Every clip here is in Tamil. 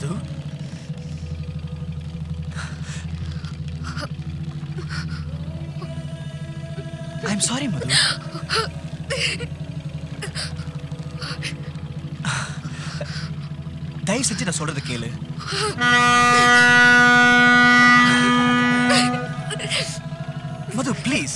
மது ஐம் சாரி மது தயவு செஞ்சு நான் சொல்றது கேளு மது ப்ளீஸ்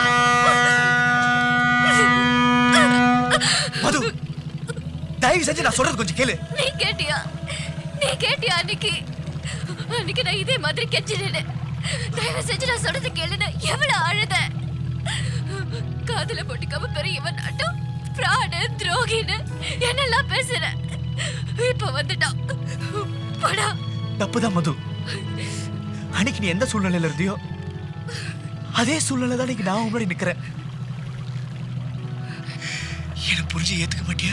மது தயவு செஞ்சு நான் சொல்றது கொஞ்சம் கேளு நீ கேட்டியா நீ கேட்டியா அன்னைக்கு அன்னைக்கு நான் இதே மாதிரி கெஞ்சினேன் தயவு செஞ்சு நான் சொல்றது கேளுன்னு எவ்வளவு அழுத காதுல போட்டுக்காம பெரியவன் நாட்டம் பிராண துரோகின்னு என்னெல்லாம் பேசுற இப்ப வந்துட்டான் போடா தப்புதான் மது அன்னைக்கு நீ எந்த சூழ்நிலையில இருந்தியோ அதே சூழ்நிலை தான் இன்னைக்கு நான் முன்னாடி நிக்கிறேன் எனக்கு புரிஞ்சு ஏத்துக்க மாட்டியா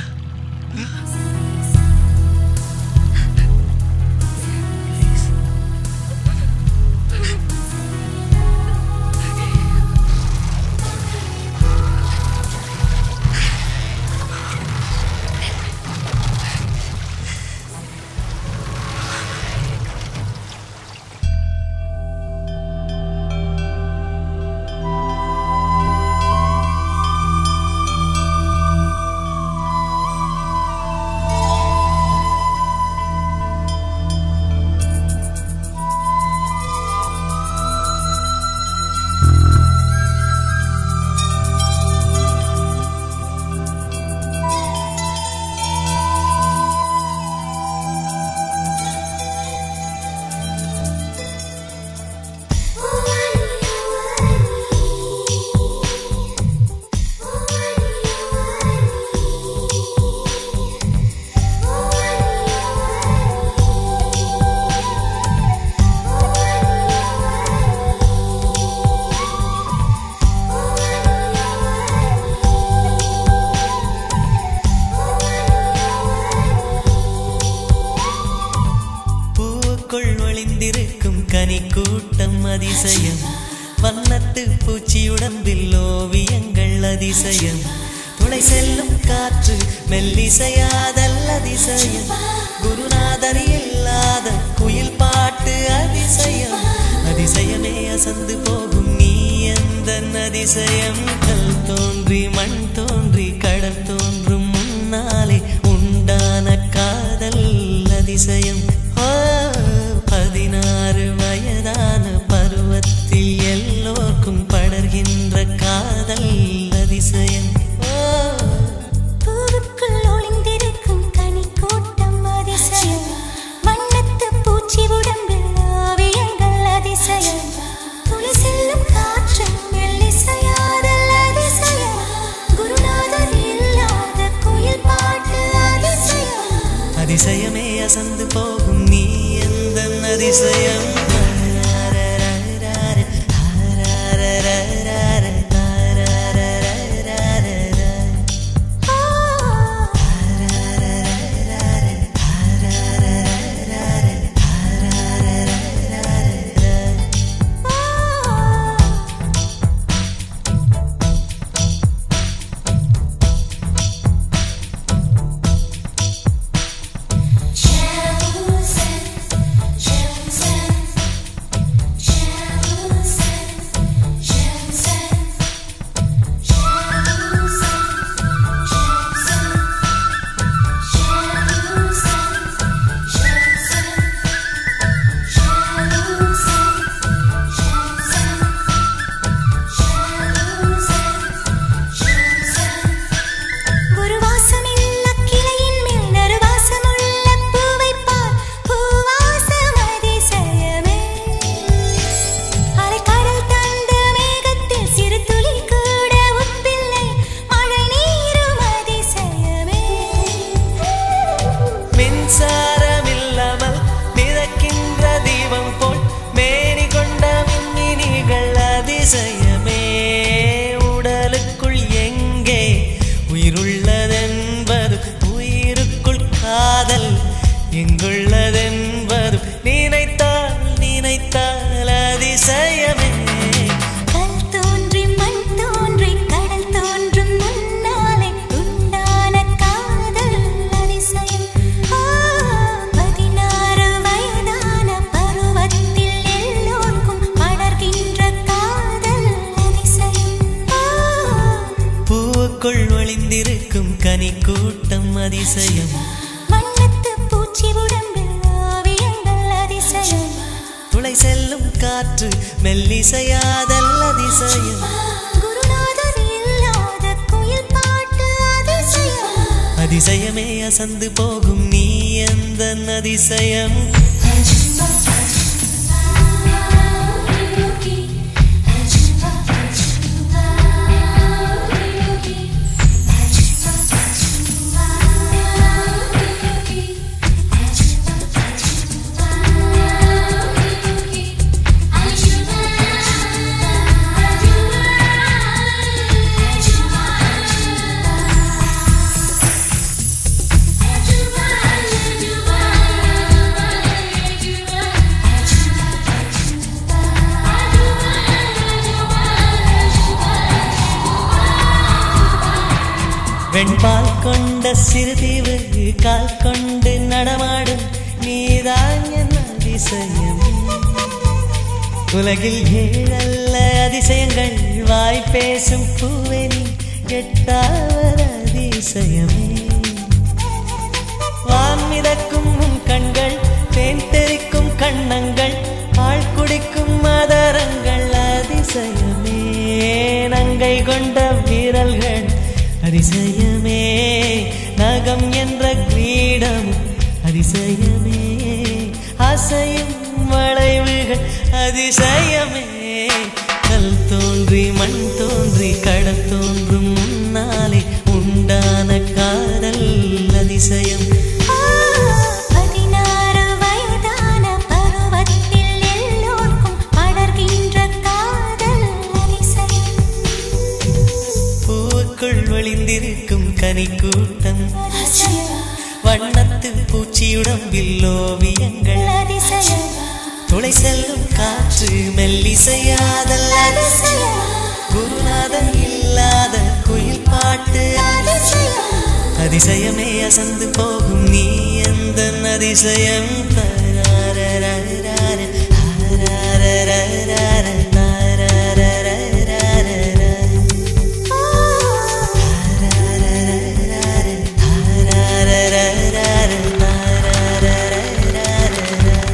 பூவுக்குள் ஒளிந்திருக்கும் கனி கூட்டம் அதிசயம் வண்ணத்து பூச்சி உடம்பில் ஓவியங்கள் அதிசயம் துளை செல்லும் காற்று மெல்லிசையாதல் அதிசயம் குருநாதர் இல்லாத குயில் பாட்டு அதிசயம் அதிசயமே அசந்து போகும் நீ எந்த அதிசயம் கல் தோன்றி மண் தோன்றி கடல் தோன்றும் முன்னாலே உண்டான காதல் அதிசயம் ஆ, பதினாறு வயதான பருவத்தில் எல்லோருக்கும் படர்கின்ற காதல் அதிசயம் ஆ, பூவுக்குள் ஒளிந்திருக்கும் கனி கூட்டம் அதிசயம் வண்ணத்து பூச்சி உடம்பில் ஓவியங்கள் அதிசயம் துளி செல்லும் காற்று மெல்லிசையாதல் அதிசயம் குருநாதர் இல்லாத குயில் பாட்டு அதிசயம் அதிசயமே அசந்து போகும் நீ எந்த அதிசயம் ஒரு வாசமில்ல கிளையின் மேல் நறுவாசமுள்ள பூவைப் பார். பூவாசம் அதிசயமே. அலைக்கடல் தந்த மேகத்தில் சிறு துளி கூட உப்பில்லை. மழை நீரும் அதிசயமே. மின்சாரமில்லாமல் மிதக்கின்ற தீபம் போல் மேனி கொண்ட மின்மினிகள் அதிசயமே உடலுக்குள் எங்கே உயிருள்ளதென்பது உயிருக்குள் காதல் எங்குள்ளதென்பது நினைத்தால் நினைத்தால் அதிசயமே கல் தோன்றி மண் தோன்றி கடல் தோன்றும் முன்னாலே உண்டான காதல் அதிசயம். ஆ, பதினாறு வளைந்திருக்கும் கனி கூட்டம் அதிசயம் வண்ணத்து பூச்சி உடம்பில் ஓவியங்கள் அதிசயம் துளை செல்லும் காற்று மெல்லிசையாதல் அதிசயம் குருநாதர் இல்லாத குயில் பாட்டு அதிசயம் அதிசயமே அசந்து போகும் நீ எந்த அதிசயம் வெண்பால் கொண்ட சிறுதீவு கால் கொண்டு நடமாடும் நீதான் என் அதிசயம் உலகில் ஏழல்ல அதிசயங்கள் வாய் பேசும் பூவெனி எட்டாவது அதிசயமே வான் மிதக்கும் உன் கண்கள் தேன் தெறிக்கும் கண்ணங்கள் ஆள் குடிக்கும் மதரங்கள் அதிசயமே நங்கை கொண்ட வீரல்கள் அதிசயமே நகம் என்ற கிரீடம் அதிசயமே அசையும் வளைவுகள் அதிசயமே கல் தோன்றி மண் தோன்றி கடல் தோன்றும் முன்னாலே உண்டான காதல் அதிசயம் ஆ, பதினாறு வயதான பருவத்தில் எல்லோர்க்கும் படர்கின்ற காதல் அதிசயம் பூவுக்குள் ஒளிந்திருக்கும் கனி கூட்டம் அதிசயம் வண்ணத்து பூச்சியுடம்பில் ஓவியங்கள் அதிசயம் துளை செல்லும் காற்று மெல்லிசையாதல் அதிசயம் குருநாதன் இல்லாத குயில் பாட்டு அதிசயம் அதிசயமே அசந்து போகும் நீ எந்த அதிசயம் தராரரார, ஆராரரார, தாராரரார, ஆராரரார, தாராரரார.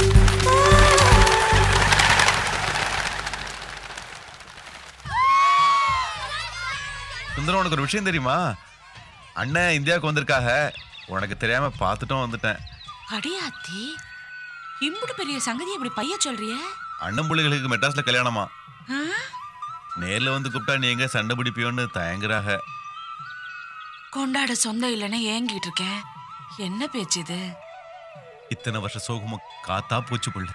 சுந்தரம் உனக்கு ஒரு விஷயம் தெரியுமா அண்ணன் இந்தியாவுக்கு வந்திருக்காக உனக்கு தெரியாம பார்த்துட்டும் வந்துட்டேன் அடியாத்தி இம்புட்டு பெரிய சங்கதி இப்படி பைய சொல்றிய அண்ணன் பிள்ளைகளுக்கு மெட்ராஸ்ல கல்யாணமா ஆ? நேர்ல வந்து கூப்பிட்டா நீ எங்க சண்டை பிடிப்பியோன்னு தயங்குறாக கொண்டாட சொந்தம் இல்லைன்னு ஏங்கிட்டு இருக்கேன் என்ன பேச்சு இது இத்தனை வருஷ சோகமும் காத்தா பூச்சி புள்ள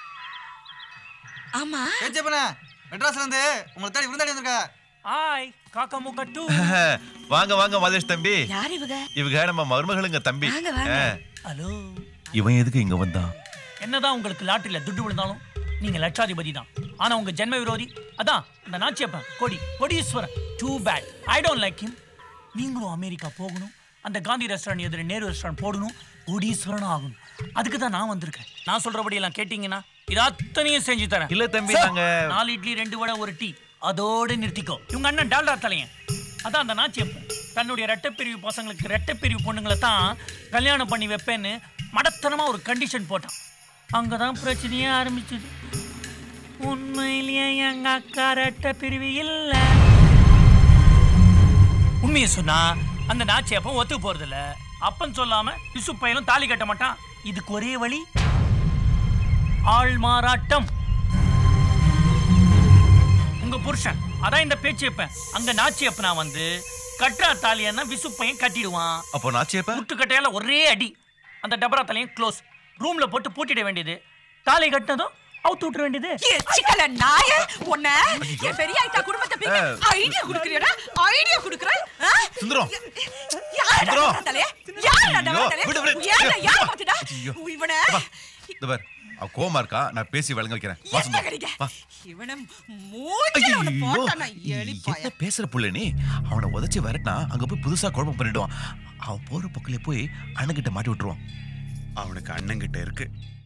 ஆமா ஏச்சப்பன மெட்ராஸ்ல இருந்து உங்களை தேடி விருந்தாடி வந்திருக்கா ஹாய் காக்கா முக்கா டூ வாங்க வாங்க மதேஷ் தம்பி யார் இவங்க இவங்க நம்ம மருமகளுங்க தம்பி வாங்க, வாங்க. ஆ, ஹலோ இவன் எதுக்கு இங்க வந்தான் என்னதான் உங்களுக்கு லாட்டரியில துட்டு விழுந்தாலும் நீங்க லட்சாதிபதி தான் ஆனா உங்க ஜென்ம விரோதி அதான் இந்த நாச்சியப்பன் கொடி கொடீஸ்வரன் too bad I don't like him நீங்களும் அமெரிக்கா போகணும் அந்த காந்தி ரெஸ்டாரண்ட் எதிர நேரு ரெஸ்டாரண்ட் போடணும் கோடீஸ்வரன் ஆகணும் அதுக்கு தான் நான் வந்திருக்கேன் நான் சொல்றபடி எல்லாம் கேட்டீங்கன்னா இது அத்தனையும் செஞ்சு தரேன் இல்ல தம்பி, Sir, நாங்க- நாலு இட்லி ரெண்டு வடை ஒரு டீ அதோட நிறுத்திக்கோ இவங்க அண்ணன் டால்டா தலையன் அதான் அந்த நாச்சியப்பன் தன்னுடைய ரெட்டைப்பிரிவு பசங்களுக்கு ரெட்டைப்பிரிவு பொண்ணுங்களை தான் கல்யாணம் பண்ணி வைப்பேன்னு மடத்தனமா ஒரு கண்டிஷன் போட்டான் அங்கதான் பிரச்சனையே ஆரம்பிச்சது உண்மையிலேயே எங்க அக்கா ரெட்டை பிரிவு இல்ல உண்மையை சொன்னா அந்த நாச்சியப்பன் ஒத்து போறது இல்ல அப்பன் சொல்லாம விசு பையனும் தாலி கட்ட மாட்டான் இதுக்கு ஒரே வழி ஆள் மாறாட்டம் உங்க புருஷன் அதான் இந்த பேச்சு வைப்பேன் அங்க நாச்சி அப்பனா வந்து கட்டுறா தாலியன்னா விசு பையன் கட்டிடுவான் அப்போ நாச்சியப்ப முட்டு கட்டையால ஒரே அடி அந்த டபரா தலையும் க்ளோஸ் ரூம்ல போட்டு பூட்டிட வேண்டியது தாலி கட்டினதும் அவுத்து விட்டுற வேண்டியது எச்சிக்கல நாய உன்ன என் பெரிய ஐட்டா குடும்பத்தை பிங்க ஐடியா குடுக்குறியடா ஐடியா குடுக்குற ஆ? சுந்தரம். யாருடா சுந்தரம். டபரத்தலே? யாருடா ஐயோ, டபரத்தலே? விடு, விடு. ஏன்டா, யார் ஐயோ. பார்த்துடா? ஐயோ. இவனை இந்த பார் அவ கோமா இருக்கா நான் பேசி வழங்க வைக்கிறேன் வா என்ன சுந்தரம் கடிக்க? வா இவனை மூஞ்சில உன்னை ஐயோ, போட்டானா எலிப்பாய. என்ன பேசுற புள்ள நீ அவனை உதச்சி வரட்டினா அங்க போய் புதுசா குழப்பம் பண்ணிடுவான் அவன் போற பக்கத்துல போய் அண்ணன்கிட்ட மாட்டி விட்டுருவான் அவனுக்கு அண்ணங்கிட்ட இருக்கு